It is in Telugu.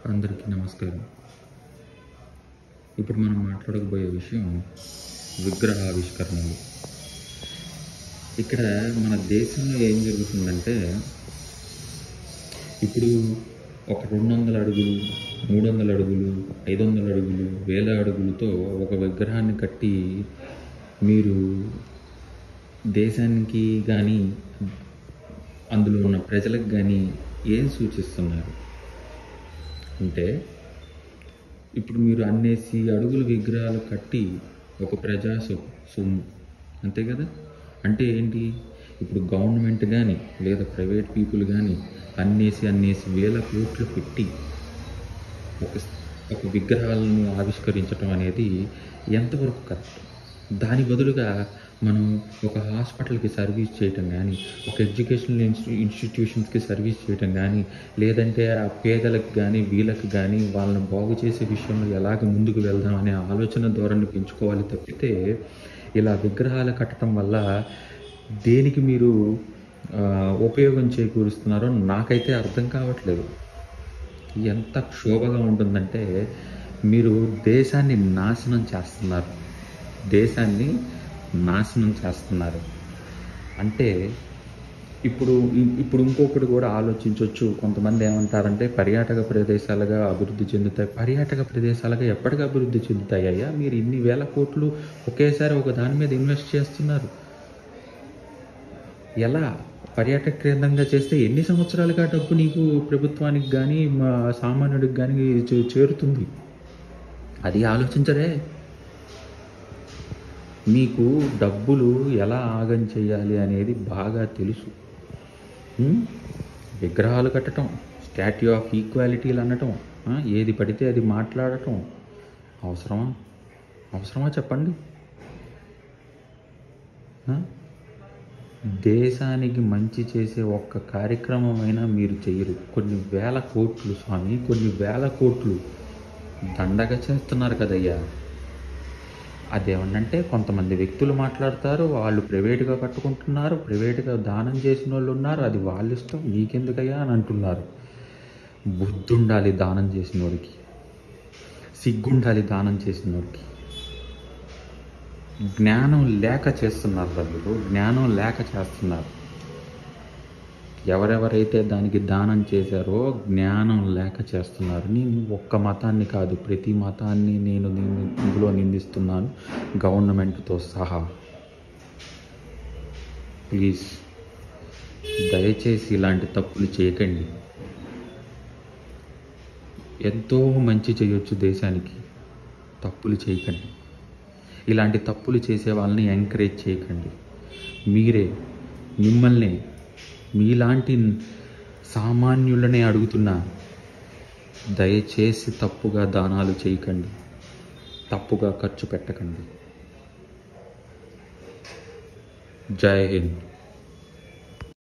అందరికీ నమస్కారం ఇప్పుడు మనం మాట్లాడకపోయే విషయం విగ్రహ ఆవిష్కరణలు ఇక్కడ మన దేశంలో ఏం జరుగుతుందంటే ఇప్పుడు ఒక రెండు వందల అడుగులు మూడు వందల అడుగులు ఐదు వందల అడుగులు వేల అడుగులతో ఒక విగ్రహాన్ని కట్టి మీరు దేశానికి కానీ అందులో ఉన్న ప్రజలకు కానీ ఏం సూచిస్తున్నారు అంటే ఇప్పుడు మీరు అన్నేసి అడుగుల విగ్రహాలు కట్టి ఒక ప్రజా సొ- సొమ్ము అంతే కదా అంటే ఏంటి ఇప్పుడు గవర్నమెంట్ కానీ లేదా ప్రైవేట్ పీపుల్ కానీ అన్నేసి అన్నేసి వేల కోట్లు పెట్టి ఒక ఒక విగ్రహాలను ఆవిష్కరించడం అనేది ఎంతవరకు కరెక్ట్ దాని బదులుగా మనం ఒక హాస్పిటల్కి సర్వీస్ చేయటం కానీ ఒక ఎడ్యుకేషనల్ ఇన్స్టి ఇన్స్టిట్యూషన్స్కి సర్వీస్ చేయటం కానీ లేదంటే ఆ పేదలకు కానీ వీళ్ళకి కానీ వాళ్ళని బాగు చేసే విషయంలో ఎలాగ ముందుకు వెళ్దాం అనే ఆలోచన ధోరణి పెంచుకోవాలి తప్పితే ఇలా విగ్రహాలు కట్టడం వల్ల దేనికి మీరు ఆ, ఉపయోగం చేకూరుస్తున్నారో నాకైతే అర్థం కావట్లేదు ఎంత క్షోభగా ఉంటుందంటే మీరు దేశాన్ని నాశనం చేస్తున్నారు దేశాన్ని నాశనం చేస్తున్నారు అంటే ఇప్పుడు ఇప్పుడు ఇంకొకటి కూడా ఆలోచించవచ్చు కొంతమంది ఏమంటారంటే పర్యాటక ప్రదేశాలుగా అభివృద్ధి చెందుతాయి పర్యాటక ప్రదేశాలుగా ఎప్పటికి అభివృద్ధి చెందుతాయి అయ్యా మీరు ఇన్ని వేల కోట్లు ఒకేసారి ఒక దాని మీద ఇన్వెస్ట్ చేస్తున్నారు ఎలా పర్యాటక కేంద్రంగా చేస్తే ఎన్ని సంవత్సరాలుగా డబ్బు నీకు ప్రభుత్వానికి కానీ మా సామాన్యుడికి కానీ చే- చేరుతుంది అది ఆలోచించరే మీకు డబ్బులు ఎలా ఆగం చేయాలి అనేది బాగా తెలుసు ఉం? విగ్రహాలు కట్టడం స్టాట్యూ ఆఫ్ ఈక్వాలిటీలు అనటం ఆ, ఏది పడితే అది మాట్లాడటం అవసరమా అవసరమా చెప్పండి ఆ? దేశానికి మంచి చేసే ఒక్క కార్యక్రమమైనా మీరు చేయరు కొన్ని వేల కోట్లు స్వామి కొన్ని వేల కోట్లు దండగా చేస్తున్నారు కదయ్యా అదేమనంటే కొంతమంది వ్యక్తులు మాట్లాడతారు వాళ్ళు ప్రైవేట్గా కట్టుకుంటున్నారు ప్రైవేట్గా దానం చేసిన వాళ్ళు ఉన్నారు అది వాళ్ళ ఇష్టం నీకెందుకయ్యా అని అంటున్నారు బుద్ధుండాలి దానం చేసిన వాడికి సిగ్గుండాలి దానం చేసిన వాడికి జ్ఞానం లేక చేస్తున్నారు వాళ్ళు జ్ఞానం లేక చేస్తున్నారు ఎవరెవరైతే దానికి దానం చేశారో జ్ఞానం లేక చేస్తున్నారు నేను ఒక్క మతాన్ని కాదు ప్రతి మతాన్ని నేను నేను ఇందులో నిందిస్తున్నాను గవర్నమెంట్తో సహా ప్లీజ్ దయచేసి ఇలాంటి తప్పులు చేయకండి ఎంతో మంచి చేయొచ్చు దేశానికి తప్పులు చేయకండి ఇలాంటి తప్పులు చేసే వాళ్ళని ఎంకరేజ్ చేయకండి మీరే మిమ్మల్ని మీలాంటి సామాన్యులనే అడుగుతున్నా దయచేసి తప్పుగా దానాలు చేయకండి తప్పుగా ఖర్చు పెట్టకండి జై హింద్